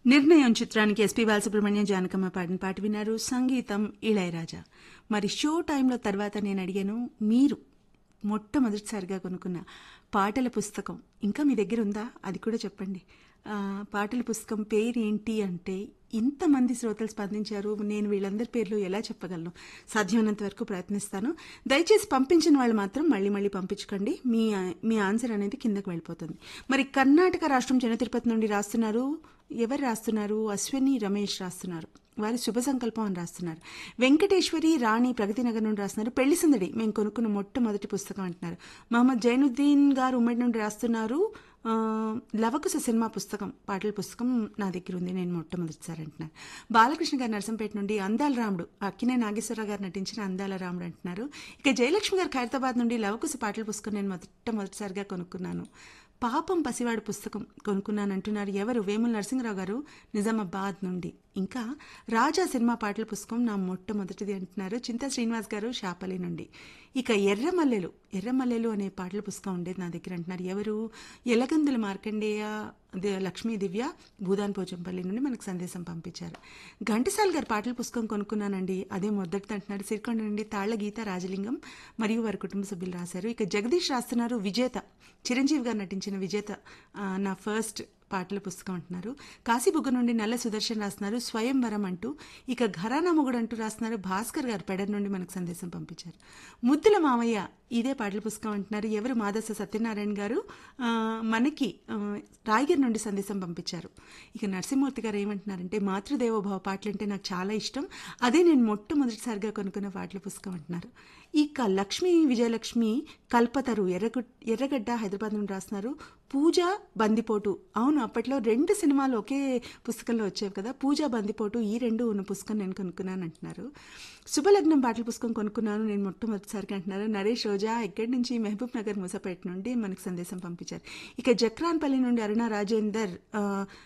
నిర్ణయం చిత్రానికి ఎస్పీ బాలసుబ్రహ్మణ్యం జానకమ్మ పాడిన పాట విన్నారు సంగీతం ఇళయరాజా మరి షో టైంలో తర్వాత నేను అడిగాను మీరు మొట్టమొదటిసారిగా కొనుక్కున్న పాటల పుస్తకం ఇంకా మీ దగ్గర ఉందా అది కూడా చెప్పండి ఆ, పాటల పుస్తకం పేరు ఏంటి అంటే ఇంతమంది శ్రోతలు స్పందించారు నేను వీళ్ళందరి పేర్లు ఎలా చెప్పగలను సాధ్యమైనంత వరకు ప్రయత్నిస్తాను దయచేసి పంపించిన వాళ్ళు మాత్రం మళ్ళీ మళ్ళీ పంపించకండి మీ మీ ఆన్సర్ అనేది కిందకు వెళ్ళిపోతుంది మరి కర్ణాటక రాష్ట్రం జన తిరుపతి నుండి రాస్తున్నారు ఎవరు రాస్తున్నారు అశ్విని రమేష్ రాస్తున్నారు వారి శుభ సంకల్పం అని రాస్తున్నారు వెంకటేశ్వరి రాణి ప్రగతి నగర్ నుండి రాస్తున్నారు పెళ్లి సందడి మేము కొనుక్కున్న మొట్టమొదటి పుస్తకం అంటున్నారు మహమ్మద్ జైనుద్దీన్ గారు ఉమ్మడి నుండి రాస్తున్నారు ఆ, లవకుశ సినిమా పుస్తకం పాటల పుస్తకం నా దగ్గర ఉంది నేను మొట్టమొదటిసారి అంటున్నారు బాలకృష్ణ గారు నరసంపేట నుండి అందాల రాముడు అక్కినే నాగేశ్వరరావు గారు నటించిన అందాల రాముడు అంటున్నారు ఇక జయలక్ష్మి గారు ఖైరతాబాద్ నుండి లవకుశ పాటల పుస్తకం నేను మొట్టమొదటిసారిగా కొనుక్కున్నాను పాపం పసివాడు పుస్తకం కొనుక్కున్నాను అంటున్నారు ఎవరు వేముల నరసింహరావు గారు నిజామాబాద్ నుండి ఇంకా రాజా సినిమా పాటల పుస్తకం నా మొట్టమొదటిది అంటున్నారు చింతా శ్రీనివాస్ గారు షాపల్లి నుండి ఇక ఎర్రమల్లెలు ఎర్రమల్లెలు అనే పాటల పుస్తకం ఉండేది నా దగ్గర అంటున్నారు ఎవరు ఎలగందుల మార్కండేయ ది- లక్ష్మీ దివ్య భూదాన్ పోచంపల్లి నుండి మనకు సందేశం పంపించారు ఘంటసాల గారి పాటల పుస్తకం కొనుక్కున్నానండి అదే మొదటిది అంటున్నారు సిరికొండ నుండి తాళ్ల గీత రాజలింగం మరియు వారి కుటుంబ సభ్యులు రాశారు ఇక జగదీష్ రాస్తున్నారు విజేత చిరంజీవి గారు నటించిన విజేత ఆ, నా ఫస్ట్ పాటల పుస్తకం అంటున్నారు కాశీబుగ్గ నుండి నల్ల సుదర్శన్ రాస్తున్నారు స్వయంవరం అంటూ ఇక ఘరానా మొగుడు అంటూ రాస్తున్నారు భాస్కర్ గారు పెడర్ నుండి మనకు సందేశం పంపించారు ముద్దుల మామయ్య ఇదే పాటల పుస్తకం అంటున్నారు ఎవరు మాదస సత్యనారాయణ గారు ఆ, మనకి ఆ, రాయగిరి నుండి సందేశం పంపించారు ఇక నరసింహమూర్తి గారు ఏమంటున్నారంటే మాతృదేవోభావ పాటలు అంటే నాకు చాలా ఇష్టం అదే నేను మొట్టమొదటిసారిగా కొనుక్కున్న పాటల పుస్తకం అంటున్నారు ఇక లక్ష్మీ విజయలక్ష్మి కల్పతరు ఎర్రగు ఎర్రగడ్డ హైదరాబాద్ నుండి రాస్తున్నారు పూజ బందిపోటు అవును అప్పట్లో రెండు సినిమాలు ఒకే పుస్తకంలో వచ్చేవి కదా పూజ బందిపోటు ఈ రెండు ఉన్న పుస్తకం నేను కొనుక్కున్నాను అంటున్నారు శుభలగ్నం పాటల పుస్తకం కొనుక్కున్నాను నేను మొట్టమొదటిసారిగా అంటున్నారు నరేష్ రోజా ఇక్కడి నుంచి మహబూబ్ నగర్ ముసపేట నుండి మనకు సందేశం పంపించారు ఇక జక్రాన్పల్లి నుండి అరుణ రాజేందర్ ఆ,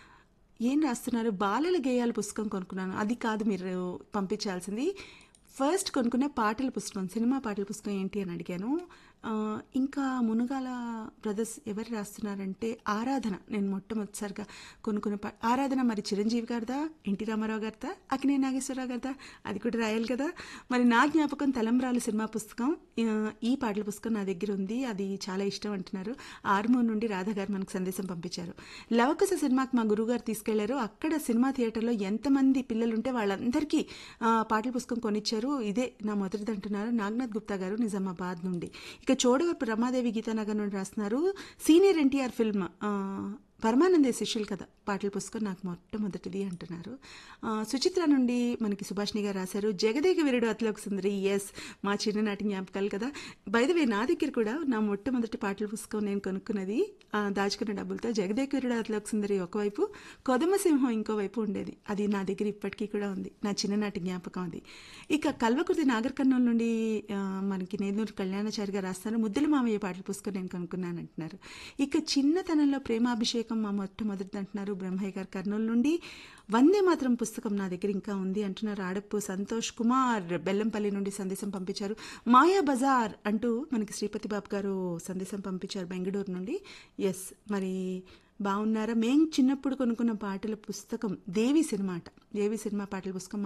ఏం రాస్తున్నారు బాలల గేయాల పుస్తకం కొనుక్కున్నాను అది కాదు మీరు పంపించాల్సింది ఫస్ట్ కొనుక్కునే పాటల పుస్తకం సినిమా పాటల పుస్తకం ఏంటి అని అడిగాను ఆ, ఇంకా మునుగాల బ్రదర్స్ ఎవరు రాస్తున్నారంటే ఆరాధన నేను మొట్టమొదటిసారిగా కొనుక్కున్న పా ఆరాధన మరి చిరంజీవి గారిదా ఎన్టీ రామారావు గారిదా అకినే నాగేశ్వరరావు గారిదా అది కూడా రాయాలి కదా మరి నా జ్ఞాపకం తలంబ్రాలు సినిమా పుస్తకం ఆ, ఈ పాటల పుస్తకం నా దగ్గర ఉంది అది చాలా ఇష్టం అంటున్నారు ఆర్మూర్ నుండి రాధా గారు మనకు సందేశం పంపించారు లవకుశ సినిమాకి మా గురువుగారు తీసుకెళ్లారు అక్కడ సినిమా థియేటర్లో ఎంతమంది పిల్లలు ఉంటే వాళ్ళందరికీ ఆ, పాటల పుస్తకం కొనిచ్చారు ఇదే నా మొదటిది అంటున్నారు నాగనాథ్ గుప్తా గారు నిజామాబాద్ నుండి ఇక చోడవరపు రమాదేవి గీతానగర్ నుండి రాస్తున్నారు సీనియర్ ఎన్టీఆర్ ఫిల్మ్ ఆ, పరమానందే శిష్యులు కదా పాటల పుస్తకం నాకు మొట్టమొదటిది అంటున్నారు ఆ, సుచిత్ర నుండి మనకి సుభాష్ని గారు రాశారు జగదేక వీరుడు అతిలోక సుందరి ఎస్ మా చిన్ననాటి జ్ఞాపకాలు కదా బైదవే నా దగ్గర కూడా నా మొట్టమొదటి పాటల పుస్తకం నేను కొనుక్కున్నది ఆ, దాచుకున్న డబ్బులతో జగదేక వీరుడు అతిలోక సుందరి ఒకవైపు కొదమసింహం ఇంకోవైపు ఉండేది అది నా దగ్గర ఇప్పటికీ కూడా ఉంది నా చిన్ననాటి జ్ఞాపకం అది ఇక కల్వకుర్తి నాగర్ కర్నూలు నుండి ఆ, మనకి నేదూరు కళ్యాణాచారి గారు రాస్తారు ముద్దుల మామయ్య పాటల పుస్తకం నేను కొనుక్కున్నాను అంటున్నారు ఇక చిన్నతనంలో ప్రేమాభిషేకం మా మొట్టమొదటిది అంటున్నారు బ్రహ్మయ్య గారు కర్నూలు నుండి వందే మాత్రం పుస్తకం నా దగ్గర ఇంకా ఉంది అంటున్నారు ఆడప్పు సంతోష్ కుమార్ బెల్లంపల్లి నుండి సందేశం పంపించారు మాయా బజార్ అంటూ మనకి శ్రీపతి బాబు గారు సందేశం పంపించారు బెంగళూరు నుండి ఎస్ మరి బాగున్నారా మేం చిన్నప్పుడు కొనుక్కున్న పాటల పుస్తకం దేవి సినిమా అట దేవి సినిమా పాటల పుస్తకం